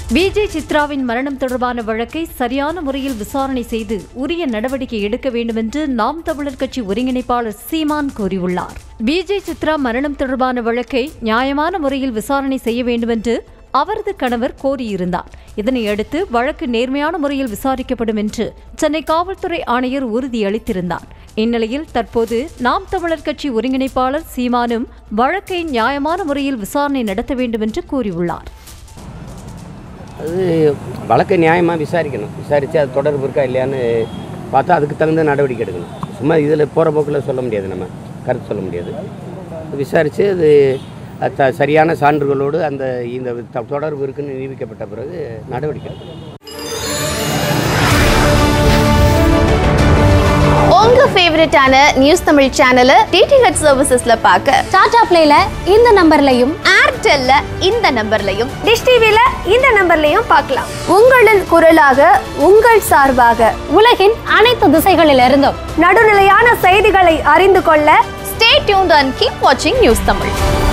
விஜய் சித்ராவின் மரணம் தொடர்பான வழக்கை சரியான முறையில் விசாரணை செய்து உரிய நடவடிக்கை எடுக்க வேண்டும் என்று நாம் தமிழர் கட்சி ஒருங்கிணைப்பாளர் சீமான் கூறியுள்ளார் விஜய் சித்ரா மரணம் தொடர்பான வழக்கை நியாயமான முறையில் விசாரணை செய்ய வேண்டும் என்று அவரது கணவர் கோரியிருந்தார் இதனையடுத்து வழக்கு நேர்மையான முறையில் விசாரிக்கப்படும் என்று சென்னை காவல்துறை ஆணையர் உறுதியளித்திருந்தார் இந்நிலையில் தற்போது நாம் தமிழர் கட்சி ஒருங்கிணைப்பாளர் சீமானும் வழக்கை நியாயமான முறையில் விசாரணை நடத்த வேண்டும் என்று கூறியுள்ளார் அது வழக்கை நியாயமாக விசாரிக்கணும் விசாரித்து அது தொடர்பு இருக்கா இல்லையான்னு பார்த்தா அதுக்கு தகுந்த நடவடிக்கை எடுக்கணும் சும்மா இதில் போகிற போக்கில் சொல்ல முடியாது நம்ம கருத்து சொல்ல முடியாது விசாரித்து அது அது த- சரியான சான்றுகளோடு அந்த இந்த த- தொடர்பு இருக்குன்னு நிரூபிக்கப்பட்ட பிறகு நடவடிக்கை எடுக்கணும் உங்க ஃபேவரட்டான நியூஸ் தமிழ் சேனலை டிடிஹெச் சர்வீசஸ்ல பார்க்க டாடா பிளேல இந்த நம்பர்லையும் ஏர்டெல்ல இந்த நம்பர்லையும் டிஷ் டிவில இந்த நம்பர்லயும் பார்க்கலாம் உங்களின் குரலாக உங்கள் சார்பாக உலகின் அனைத்து திசைகளிலிருந்தும் நடுநிலையான செய்திகளை அறிந்து கொள்ள ஸ்டே டியூன்ட் அண்ட் கீப் வாட்சிங் நியூஸ் தமிழ்